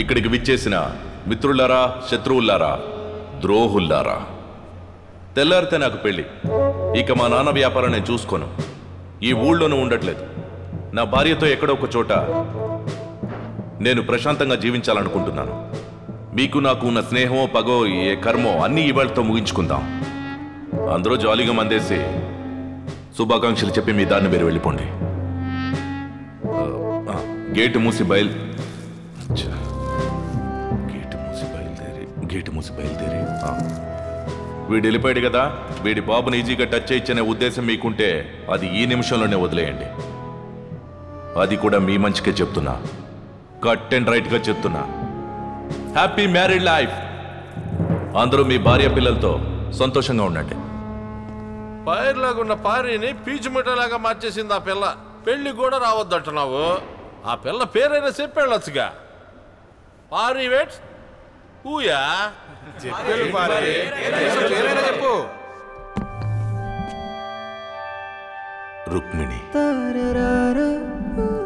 ఇక్కడికి విచ్చేసిన మిత్రులారా శత్రువులారా ద్రోహుల్లారా తెల్లారితే నాకు పెళ్లి ఇక మా నాన్న వ్యాపారం నేను చూసుకోను ఈ ఊళ్ళోనూ ఉండట్లేదు నా భార్యతో ఎక్కడో ఒక చోట నేను ప్రశాంతంగా జీవించాలనుకుంటున్నాను మీకు నాకు ఉన్న స్నేహమో పగో ఏ కర్మో అన్నీ ఇవాళతో ముగించుకుందాం అందరూ జాలీగా మందేసి శుభాకాంక్షలు చెప్పి మీ దారిని మీరు వెళ్ళిపోండి ఆ, ఆ, గేటు మూసి బయలు ఛ. గేటు మూసి బయలుదేరి గేటు మూసి బయలుదేరి ఆ. వీడు వెళ్ళిపోయాడు కదా వీడి బాబుని ఈజీగా టచ్ చేయొచ్చనే ఉద్దేశం మీకుంటే అది ఈ నిమిషంలోనే వదిలేయండి అది కూడా మీ మంచికే చెప్తున్నా కట్ అండ్ రైట్గా చెప్తున్నా హ్యాపీ మ్యారీడ్ లైఫ్ అందరూ మీ భార్య పిల్లలతో సంతోషంగా ఉండండి పైర్లాగా ఉన్న పారిని పీచు మిఠాయిలాగా మార్చేసింది ఆ పిల్ల పెళ్లి కూడా రావద్దంటున్నావు ఆ పిల్ల పేరైనా చెప్పేళ్ళొచ్చుగా పారి వెట్ ఊయా చెప్పు రుక్మిణి తారరారా